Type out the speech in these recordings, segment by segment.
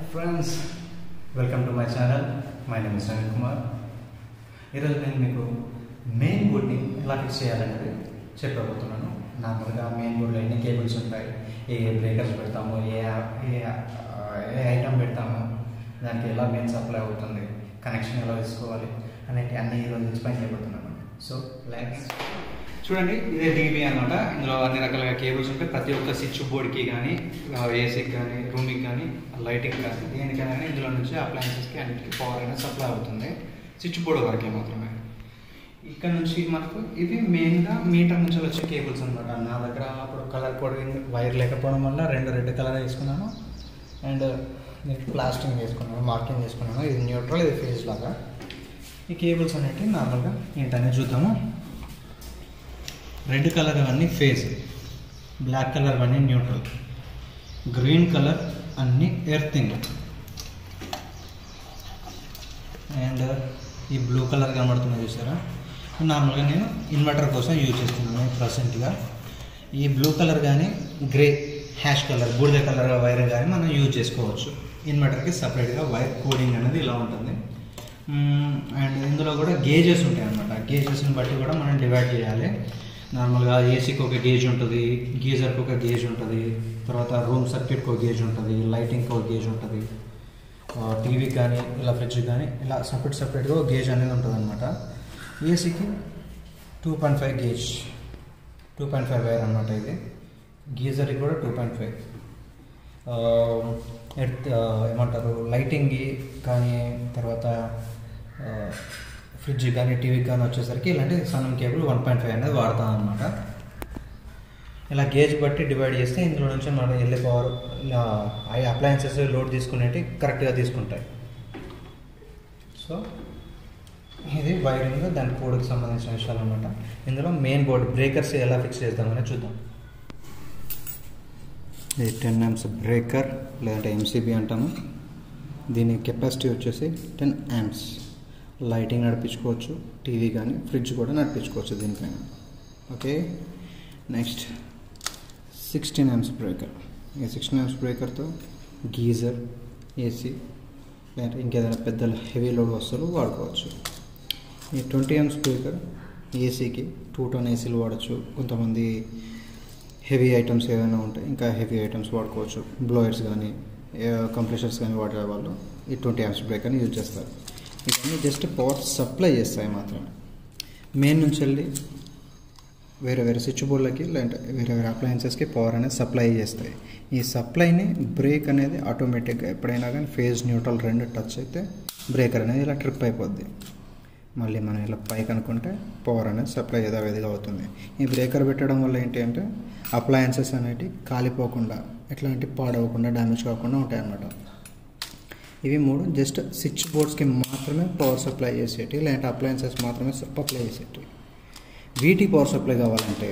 friends welcome to my channel my name is Anil Kumar ఈరోజు నేను మీకు మెయిన్ బోర్డ్ని ఎలా ఫిక్స్ చేయాలనేది చెప్పబోతున్నాను నార్మల్గా మెయిన్ బోర్డ్లో ఎన్ని కేబుల్స్ ఉంటాయి ఏ ఏ బ్రేకర్స్ పెడతాము ఏ యాప్ ఏ ఏ ఐటమ్ పెడతాము దానికి ఎలా మెయిన్ సప్లై అవుతుంది కనెక్షన్ ఎలా తీసుకోవాలి అనేది అన్ని ఈరోజు ఎక్స్ప్లెయిన్ చేయబోతున్నాను సో లైక్ చూడండి ఇదే టీవీ అనమాట ఇందులో అన్ని రకాల కేబుల్స్ ఉంటాయి ప్రతి ఒక్క స్విచ్ బోర్డ్కి కానీ ఏసీకి కానీ రూమ్కి కానీ లైటింగ్ కానీ దేనికైనా కానీ ఇందులో నుంచి అప్లయన్సెస్కి అన్నిటికీ పవర్ అనేది సప్లై అవుతుంది స్విచ్ బోర్డ్ వరకే మాత్రమే ఇక్కడ నుంచి మనకు ఇవి మెయిన్గా మీటర్ నుంచి వచ్చే కేబుల్స్ అనమాట నా దగ్గర అప్పుడు కలర్ కోడింగ్ వైర్ లేకపోవడం వల్ల రెండు రెడ్ కలర్ వేసుకున్నాను అండ్ నేను ప్లాస్టింగ్ వేసుకున్నాను మార్కింగ్ చేసుకున్నాను ఇది న్యూట్రల్ ఇది ఫేజ్ లాగా ఈ కేబుల్స్ అనేటివి నార్మల్గా ఏంటనేది చూద్దాము రెడ్ కలర్ అవన్నీ ఫేజ్ బ్లాక్ కలర్ అవన్నీ న్యూట్రల్ గ్రీన్ కలర్ అన్నీ ఎర్తింగ్ అండ్ ఈ బ్లూ కలర్ కనబడుతుంది చూసారా నార్మల్గా నేను ఇన్వర్టర్ కోసం యూజ్ చేస్తున్నాను ప్రజెంట్గా ఈ బ్లూ కలర్ కానీ గ్రే హ్యాష్ కలర్ బూడిద కలర్ వైర్ కానీ మనం యూజ్ చేసుకోవచ్చు ఇన్వర్టర్కి సపరేట్గా వైర్ కోడింగ్ అనేది ఇలా ఉంటుంది అండ్ ఇందులో కూడా గేజెస్ ఉంటాయి అన్నమాట గేజెస్ని బట్టి కూడా మనం డివైడ్ చేయాలి నార్మల్గా ఏసీకి ఒక గేజ్ ఉంటుంది గీజర్కి ఒక గేజ్ ఉంటుంది తర్వాత రూమ్ సర్క్యూట్కి ఒక గేజ్ ఉంటుంది లైటింగ్కి ఒక గేజ్ ఉంటుంది టీవీకి కానీ ఇలా ఫ్రిడ్జ్కి కానీ ఇలా సపరేట్ సపరేట్గా ఒక గేజ్ అనేది ఉంటుంది అనమాట ఏసీకి two point five gauge two point five wire అనమాట ఇది గీజర్కి కూడా టూ పాయింట్ ఫైవ్ ఎర్త్ ఏమంటారు లైటింగ్కి కానీ తర్వాత ఫ్రిడ్జ్ కానీ టీవీ కానీ వచ్చేసరికి ఇలాంటి సన్నం కేబుల్ వన్ పాయింట్ ఫైవ్ అనేది వాడతాం అనమాట ఇలా గేజ్ బట్టి డివైడ్ చేస్తే ఇందులో నుంచి మనం వెళ్ళే పవర్ ఇలా ఐ అప్లయన్సెస్ లోడ్ తీసుకునేవి కరెక్ట్గా తీసుకుంటాయి సో ఇది వైరింగ్ దాని కోడ్కి సంబంధించిన విషయాలు అనమాట ఇందులో మెయిన్ బోర్డ్ బ్రేకర్స్ ఎలా ఫిక్స్ చేద్దామని చూద్దాం ఇది టెన్ యామ్స్ బ్రేకర్ లేదంటే ఎంసీబీ అంటాము దీని కెపాసిటీ వచ్చేసి టెన్ యామ్స్ లైటింగ్ నడిపించుకోవచ్చు టీవీ కానీ ఫ్రిడ్జ్ కూడా నడిపించుకోవచ్చు దీనిపైన okay next sixteen amps breaker ఈ సిక్స్టీన్ యామ్స్ బ్రేకర్తో గీజర్ ఏసీ లేదంటే ఇంకేదైనా పెద్ద హెవీ లోడ్ వస్తువులు వాడుకోవచ్చు ఈ ట్వంటీ ఎంస్ బ్రేకర్ ఏసీకి టూ టన్ ఏసీలు వాడచ్చు కొంతమంది హెవీ ఐటమ్స్ ఏదైనా ఉంటాయి ఇంకా హెవీ ఐటమ్స్ వాడుకోవచ్చు బ్లోయర్స్ కానీ కంప్రెషర్స్ కానీ వాడే వాళ్ళు ఈ ట్వంటీ యామ్స్ బ్రేకర్ని యూజ్ చేస్తారు ఇవన్నీ జస్ట్ పవర్ సప్లై చేస్తాయి మాత్రమే మెయిన్ నుంచి వెళ్ళి వేరే వేరే స్విచ్ బోర్డులకి లేదంటే వేరే వేరే అప్లయన్సెస్కి పవర్ అనేది సప్లై చేస్తాయి ఈ సప్లైని బ్రేక్ అనేది ఆటోమేటిక్గా ఎప్పుడైనా కానీ ఫేజ్ న్యూట్రల్ రెండు టచ్ అయితే బ్రేకర్ అనేది ఇలా ట్రిప్ అయిపోద్ది మళ్ళీ మనం ఇలా పైకి అనుకుంటే పవర్ అనేది సప్లై యథావిధిగా అవుతుంది ఈ బ్రేకర్ పెట్టడం వల్ల ఏంటి అంటే అప్లయన్సెస్ అనేవి కాలిపోకుండా ఎట్లాంటి పాడవకుండా డ్యామేజ్ కాకుండా ఉంటాయి అన్నమాట ఇవి మూడు జస్ట్ స్విచ్ బోర్డ్స్కి మాత్రమే పవర్ సప్లై చేసేటి లేదంటే అప్లయన్సెస్ మాత్రమే సప్లై చేసేటి వీటి పవర్ సప్లై కావాలంటే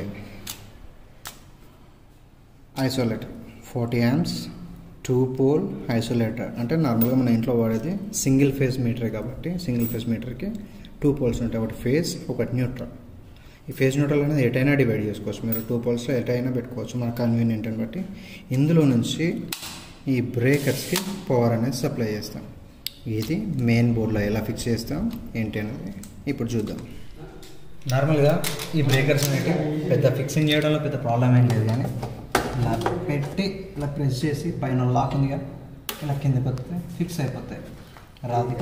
isolator forty amps two pole isolator అంటే నార్మల్గా మన ఇంట్లో వాడేది సింగిల్ ఫేజ్ మీటరే కాబట్టి సింగిల్ ఫేజ్ మీటర్కి టూ పోల్స్ ఉంటాయి ఒకటి ఫేజ్ ఒకటి న్యూట్రల్ ఈ ఫేజ్ న్యూట్రల్ అనేది ఎటైనా డివైడ్ చేసుకోవచ్చు మీరు టూ పోల్స్లో ఎటైనా పెట్టుకోవచ్చు మన కన్వీనియంట్ని బట్టి ఇందులో నుంచి ఈ బ్రేకర్స్కి పవర్ అనేది సప్లై చేస్తాం ఇది మెయిన్ బోర్డ్లో ఎలా ఫిక్స్ చేస్తాం ఏంటి అనేది ఇప్పుడు చూద్దాం నార్మల్గా ఈ బ్రేకర్స్ అనేవి పెద్ద ఫిక్సింగ్ చేయడంలో పెద్ద ప్రాబ్లం ఏం లేదు కానీ ఇలా పెట్టి ఇలా ప్రెస్ చేసి పైన లాక్ ఉందిగా ఇలా కిందకి వస్తే ఫిక్స్ అయిపోతాయి రాధిక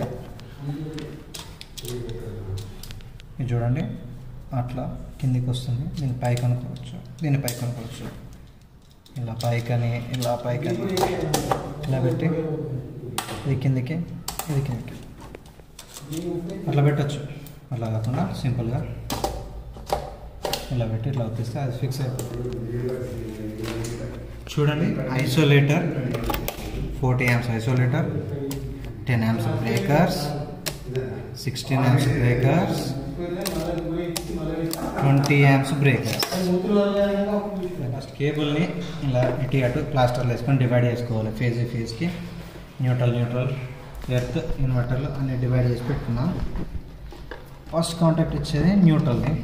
ఇది చూడండి అట్లా కిందికి వస్తుంది దీన్ని పైకి అనుకోవచ్చు దీన్ని పైకి అనుకోవచ్చు ఇలా పైకని ఇలా పైకని ఇలా పెట్టి ఇది కిందికి ఇది కిందికి అట్లా పెట్టచ్చు అట్లా కాకుండా సింపుల్గా ఇలా పెట్టి ఇట్లా వదిలిస్తే అది ఫిక్స్ అయిపోతుంది చూడండి isolator forty amps isolator ten amps breakers sixteen amps breakers twenty amps breakers first కేబుల్ని ఇలా ఇటు అటు ప్లాస్టర్లు వేసుకొని డివైడ్ చేసుకోవాలి ఫేజ్ ఫేజ్కి న్యూట్రల్ న్యూట్రల్ ఎర్త్ ఇన్వర్టర్లు అన్ని డివైడ్ చేసి పెట్టుకున్నాం ఫస్ట్ కాంటాక్ట్ ఇచ్చేది న్యూట్రల్ది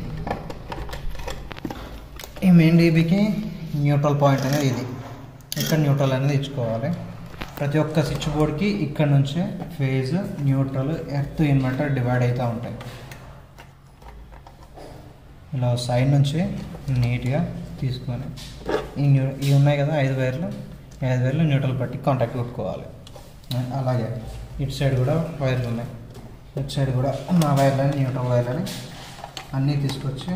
ఈ మెయిన్ డీబీకి న్యూట్రల్ పాయింట్ అనేది ఇది ఇక్కడ న్యూట్రల్ అనేది ఇచ్చుకోవాలి ప్రతి ఒక్క స్విచ్ బోర్డ్కి ఇక్కడ నుంచే phase neutral earth inverter divide అవుతూ ఉంటాయి ఇలా సైడ్ నుంచి నీట్గా తీసుకొని ఈ న్యూ ఇవి ఉన్నాయి కదా ఐదు వైర్లు ఈ ఐదు వైర్లు న్యూట్రల్ పట్టి కాంటాక్ట్ కొట్టుకోవాలి అలాగే ఇటు సైడ్ కూడా వైర్లు ఉన్నాయి ఇటు సైడ్ కూడా నా వైర్లని న్యూట్రల్ వైర్లని అన్నీ తీసుకొచ్చి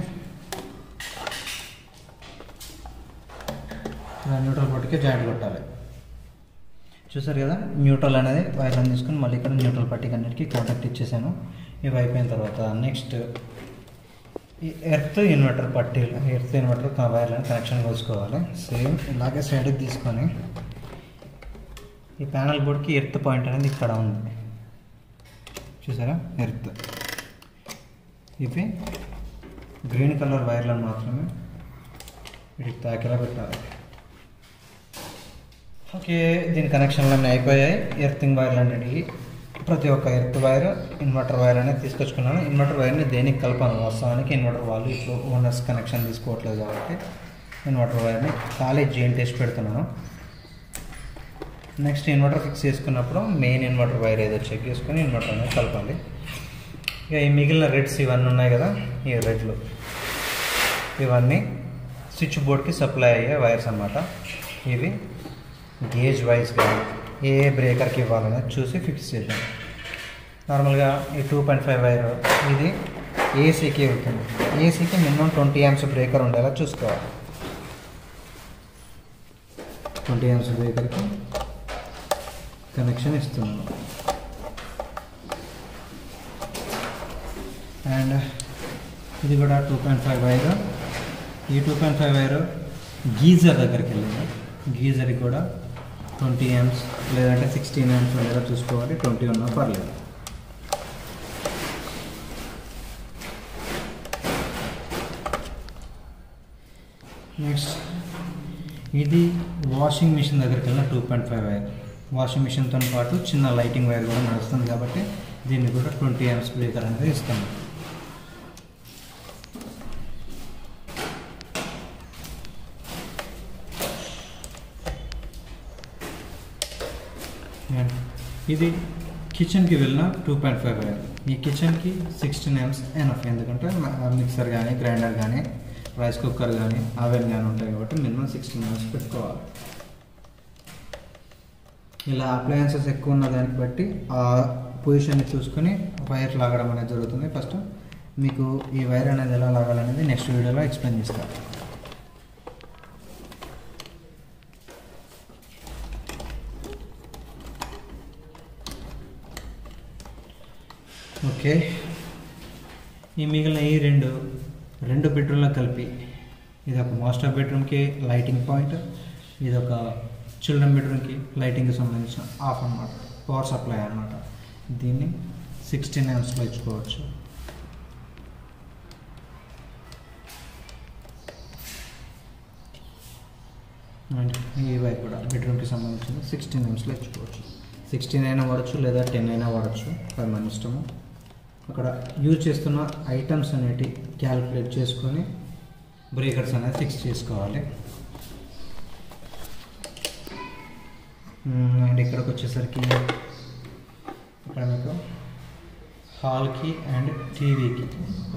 ఇలా న్యూట్రల్ పట్టికి జాయింట్ కొట్టాలి చూసారు కదా న్యూట్రల్ అనేది వైర్లను తీసుకుని మళ్ళీ ఇక్కడ న్యూట్రల్ పట్టికి అన్నిటికీ కాంటాక్ట్ ఇచ్చేసాను ఇవి అయిపోయిన తర్వాత నెక్స్ట్ ఈ ఎర్త్ ఇన్వర్టర్ పట్టీలు ఎర్త్ ఇన్వర్టర్ వైర్లను కనెక్షన్ కోసుకోవాలి సేమ్ ఇలాగే సైడ్కి తీసుకొని ఈ ప్యానల్ బోర్డ్కి ఎర్త్ పాయింట్ అనేది ఇక్కడ ఉంది చూసారా ఎర్త్ ఇవి గ్రీన్ కలర్ వైర్లను మాత్రమే వీటికి తాకేలా పెట్టాలి ఓకే దీని కనెక్షన్లన్నీ అయిపోయాయి ఎర్తింగ్ వైర్లు అన్నిటికి ప్రతి ఒక్క ఎర్త్ వైర్ ఇన్వర్టర్ వైర్ అనేది తీసుకొచ్చుకున్నాను ఇన్వర్టర్ వైర్ని దేనికి కలపాను వాస్తవానికి ఇన్వర్టర్ వాళ్ళు ఇప్పుడు ఓనర్స్ కనెక్షన్ తీసుకోవట్లేదు కాబట్టి ఇన్వర్టర్ వైర్ని ఖాళీ జైన్ టెస్ట్ పెడుతున్నాను నెక్స్ట్ ఇన్వర్టర్ ఫిక్స్ చేసుకున్నప్పుడు మెయిన్ ఇన్వర్టర్ వైర్ ఏదో చెక్ చేసుకొని ఇన్వర్టర్ అనేది కలపాలి ఇక ఈ మిగిలిన రెడ్స్ ఇవన్నీ ఉన్నాయి కదా ఈ రెడ్లు ఇవన్నీ స్విచ్ బోర్డ్కి సప్లై అయ్యే వైర్స్ అన్నమాట ఇవి గేజ్ వైజ్గా ఏ ఏ బ్రేకర్కి ఇవ్వాలనేది చూసి ఫిక్స్ చేసాం నార్మల్గా ఈ టూ పాయింట్ ఫైవ్ వైర్ ఇది ఏసీకి వెళ్తుంది ఏసీకి మినిమం ట్వంటీ యామ్స్ బ్రేకర్ ఉండేలా చూసుకోవాలి ట్వంటీ యామ్స్ బ్రేకర్కి కనెక్షన్ ఇస్తున్నాను అండ్ ఇది కూడా టూ పాయింట్ ఫైవ్ వైర్ ఈ two point five wire geyser దగ్గరికి వెళ్ళింది గీజర్కి కూడా ట్వంటీ ఎంస్ లేదంటే సిక్స్టీన్ ఎంస్ ఉండేలా చూసుకోవాలి ట్వంటీ ఉన్నా పర్లేదు నెక్స్ట్ ఇది వాషింగ్ మిషన్ దగ్గరికి వెళ్ళిన two point five wire washing మిషన్తో పాటు చిన్న లైటింగ్ వైర్ కూడా నడుస్తుంది కాబట్టి దీన్ని కూడా ట్వంటీ ఎంస్ బ్రేకర్ అనేది ఇస్తాను ఇది కిచెన్కి వెళ్ళిన టూ పాయింట్ ఫైవ్ వైర్ ఈ కిచెన్కి సిక్స్టీన్ ఎంస్ ఎనఫ్ ఎందుకంటే మిక్సర్ కానీ గ్రైండర్ కానీ రైస్ కుక్కర్ కానీ అవెన్ కానీ ఉంటాయి కాబట్టి మినిమం సిక్స్టీన్ ఎంస్ పెట్టుకోవాలి ఇలా అప్లయన్సెస్ ఎక్కువ ఉన్న దాన్ని బట్టి ఆ పొజిషన్ని చూసుకొని వైర్ లాగడం అనేది జరుగుతుంది ఫస్ట్ మీకు ఈ వైర్ అనేది ఎలా లాగాలనేది నెక్స్ట్ వీడియోలో ఎక్స్ప్లెయిన్ చేస్తాను ఓకే ఈ మిగిలిన ఈ రెండు రెండు బెడ్రూమ్లో కలిపి ఇది ఒక మాస్టర్ బెడ్రూమ్కి లైటింగ్ పాయింట్ ఇది ఒక చిల్డ్రన్ బెడ్రూమ్కి లైటింగ్కి సంబంధించిన ఆఫ్ అన్నమాట పవర్ సప్లై అన్నమాట దీన్ని సిక్స్టీన్ ఎంస్లో ఇచ్చుకోవచ్చు అండ్ ఈ వైపు కూడా బెడ్రూమ్కి సంబంధించిన సిక్స్టీన్ ఎంస్లో ఇచ్చుకోవచ్చు సిక్స్టీన్ అయినా వాడచ్చు లేదా టెన్ అయినా వాడచ్చు అది మన ఇష్టము అక్కడ యూజ్ చేస్తున్న ఐటమ్స్ అనేటి క్యాలిక్యులేట్ చేసుకొని బ్రేకర్స్ అనేది ఫిక్స్ చేసుకోవాలి అండ్ ఇక్కడికి వచ్చేసరికి ఇక్కడ మీకు హాల్కి అండ్ టీవీకి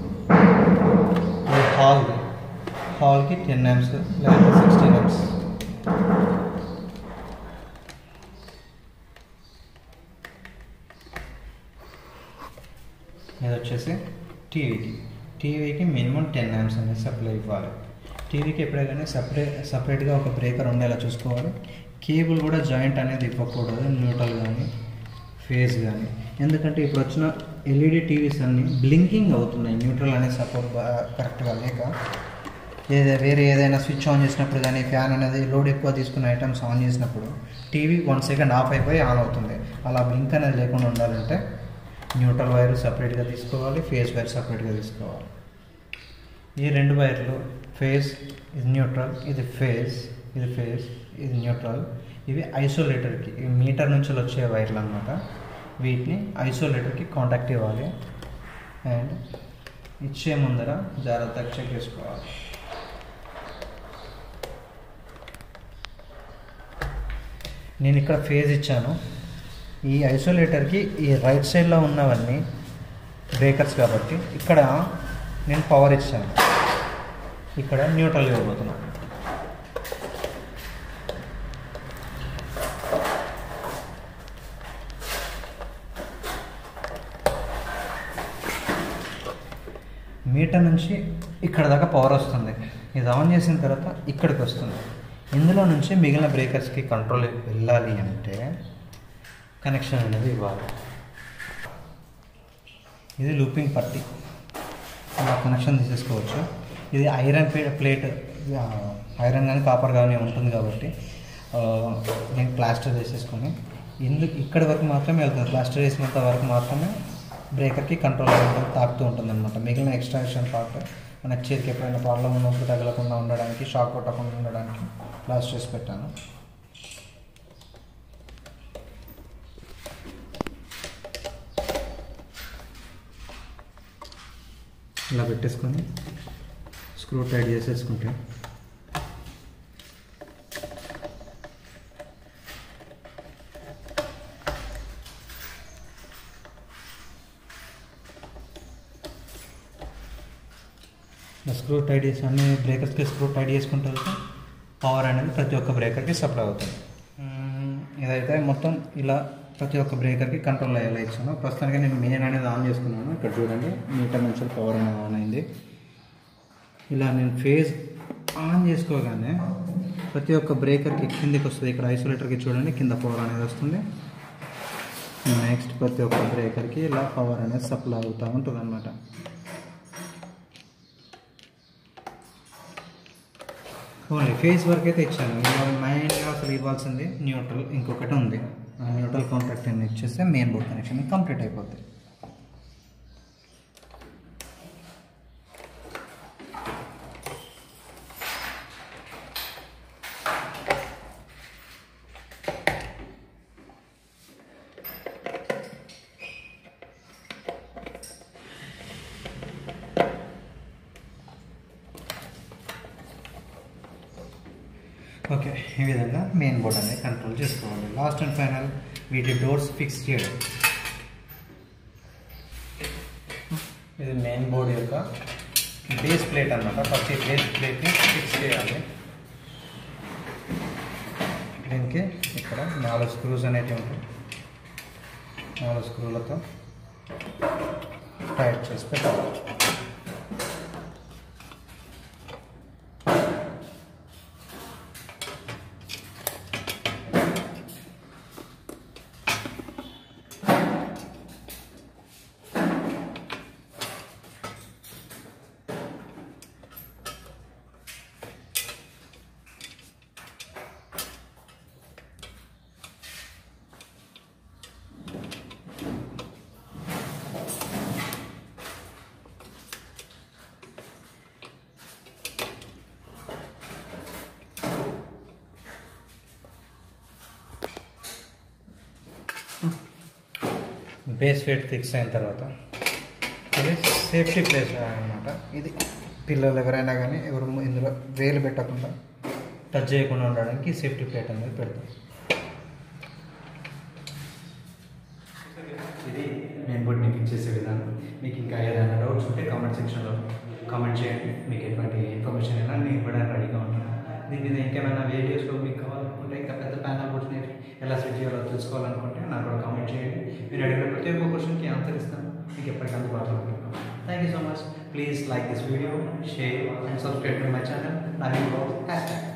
హాల్ హాల్కి టెన్ ఎంస్ లేదా సిక్స్టీన్ ఎంస్ ఇది వచ్చేసి టీవీకి టీవీకి మినిమం టెన్ యామ్స్ అనేది సప్లై ఇవ్వాలి టీవీకి ఎప్పుడైనా సపరేట్ సపరేట్గా ఒక బ్రేకర్ ఉండేలా చూసుకోవాలి కేబుల్ కూడా జాయింట్ అనేది ఇవ్వకూడదు న్యూట్రల్ కానీ ఫేజ్ కానీ ఎందుకంటే ఇప్పుడు వచ్చిన ఎల్ఈడి టీవీస్ అన్నీ బ్లింకింగ్ అవుతున్నాయి న్యూట్రల్ అనేది సపోర్ట్ కరెక్ట్గా లేక ఏదో వేరే ఏదైనా స్విచ్ ఆన్ చేసినప్పుడు కానీ ఫ్యాన్ అనేది లోడ్ ఎక్కువ తీసుకున్న ఐటమ్స్ ఆన్ చేసినప్పుడు టీవీ వన్ సెకండ్ ఆఫ్ అయిపోయి ఆన్ అవుతుంది అలా బ్లింక్ అనేది లేకుండా ఉండాలంటే న్యూట్రల్ వైర్ సపరేట్గా తీసుకోవాలి ఫేస్ వైర్ సపరేట్గా తీసుకోవాలి ఈ రెండు వైర్లు ఫేస్ ఇది న్యూట్రల్ ఇది ఫేస్ ఇది ఫేస్ ఇది న్యూట్రల్ ఇవి ఐసోలేటర్కి ఇవి మీటర్ నుంచి వచ్చే వైర్లు అనమాట వీటిని ఐసోలేటర్కి కాంటాక్ట్ ఇవ్వాలి అండ్ ఇచ్చే ముందర జాగ్రత్తగా చెక్ చేసుకోవాలి నేను ఇక్కడ ఫేజ్ ఇచ్చాను ఈ ఐసోలేటర్కి ఈ రైట్ సైడ్లో ఉన్నవన్నీ బ్రేకర్స్ కాబట్టి ఇక్కడ నేను పవర్ ఇచ్చాను ఇక్కడ న్యూట్రల్ ఇవ్వబోతున్నాను మీటర్ నుంచి ఇక్కడ దాకా పవర్ వస్తుంది ఇది ఆన్ చేసిన తర్వాత ఇక్కడికి వస్తుంది ఇందులో నుంచి మిగిలిన బ్రేకర్స్కి కంట్రోల్ వెళ్ళాలి అంటే కనెక్షన్ అనేది ఇవ్వాలి ఇది లూపింగ్ పట్టి అలా కనెక్షన్ తీసేసుకోవచ్చు ఇది ఐరన్ ప్లేట్ ఐరన్ కానీ కాపర్ కానీ ఉంటుంది కాబట్టి ఆ, నేను ప్లాస్టర్ వేసేసుకొని ఇందుకు ఇక్కడి వరకు మాత్రమే వెళ్తుంది ప్లాస్టర్ వేసినంత వరకు మాత్రమే బ్రేకర్కి కంట్రోల్ ఉంటుంది తాకుతూ ఉంటుంది అనమాట మిగిలిన ఎక్స్ట్రాక్షన్ పార్ట్ మన చేతికి ఎప్పుడైనా ప్రాబ్లం ఉన్నప్పుడు తగలకుండా ఉండడానికి షాక్ కొట్టకుండా ఉండడానికి ప్లాస్టర్ వేసి పెట్టాను ఇలా పెట్టేసుకొని స్క్రూ టైట్ చేసేసుకుంటే ఇలా స్క్రూ టైట్ చేసి అన్ని బ్రేకర్స్కి స్క్రూ టైట్ చేసుకుంటే వెళ్తే పవర్ అనేది ప్రతి ఒక్క బ్రేకర్కి సప్లై అవుతుంది మ్మ్, ఇదైతే మొత్తం ఇలా ప్రతి ఒక్క బ్రేకర్కి కంట్రోల్ అయ్యేలా ఇచ్చాను ప్రస్తుతానికి నేను మెయిన్ అనేది ఆన్ చేసుకున్నాను ఇక్కడ చూడండి మీటర్ నుంచి పవర్ అనేది ఆన్ అయింది ఇలా నేను ఫేజ్ ఆన్ చేసుకోగానే ప్రతి ఒక్క బ్రేకర్కి కిందికి వస్తుంది ఇక్కడ ఐసోలేటర్కి చూడండి కింద పవర్ అనేది వస్తుంది నెక్స్ట్ ప్రతి ఒక్క బ్రేకర్కి ఇలా పవర్ అనేది సప్లై అవుతూ ఉంటుంది అనమాట ఓన్లీ ఫేస్ వర్క్ అయితే ఇచ్చాను ఇవాళ మెయిన్గా అసలు ఇవ్వాల్సింది న్యూట్రల్ ఇంకొకటి ఉంది ఆ న్యూట్రల్ కాంట్రాక్ట్ అని ఇచ్చేస్తే మెయిన్ బోర్డ్ కనెక్షన్ కంప్లీట్ అయిపోద్ది ఓకే ఈ విధంగా మెయిన్ బోర్డ్ అనేది కంట్రోల్ చేసుకోవాలి లాస్ట్ అండ్ ఫైనల్ వీటి డోర్స్ ఫిక్స్ చేయడం ఇది మెయిన్ బోర్డ్ యొక్క బేస్ ప్లేట్ అన్నమాట ఫస్ట్ ఈ బేస్ ప్లేట్ని ఫిక్స్ చేయాలి దీనికి ఇక్కడ నాలుగు స్క్రూస్ అనేవి ఉంటాయి నాలుగు స్క్రూలతో టైట్ చేసి పెట్టాలి బేస్ వెయిట్ ఫిక్స్ అయిన తర్వాత ఇది సేఫ్టీ ప్లేస్ అనమాట ఇది పిల్లలు ఎవరైనా కానీ ఎవరు ఇందులో వేలు పెట్టకుండా టచ్ చేయకుండా ఉండడానికి సేఫ్టీ ప్లేట్ అనేది పెడతాం ఇది మెయిన్ బోర్డ్ని ఫిక్స్ చేసే విధానం మీకు ఇంకా ఏదైనా డౌట్స్ ఉంటే కామెంట్ సెక్షన్లో కామెంట్ చేయండి మీకు ఎటువంటి ఇన్ఫర్మేషన్ అయినా నేను ఇవ్వడానికి రెడీగా ఉంటాను దీని మీద ఇంకేమైనా వీడియోస్లో మీకు కావాలనుకుంటే ఇంకా పెద్ద ప్యానల్ బోర్డ్స్ని ఎలా సెట్ చేయాలో తెలుసుకోవాలనుకుంటే నాకు కూడా కామెంట్ చేయండి మీరు అడిగిన ప్రతి ఒక్క క్వశ్చన్కి ఆన్సర్ ఇస్తాను మీకు ఎప్పటికీ అందుబాటులో ఉంటాను thank you so much please like this video share and subscribe to my channel Naveen hash tag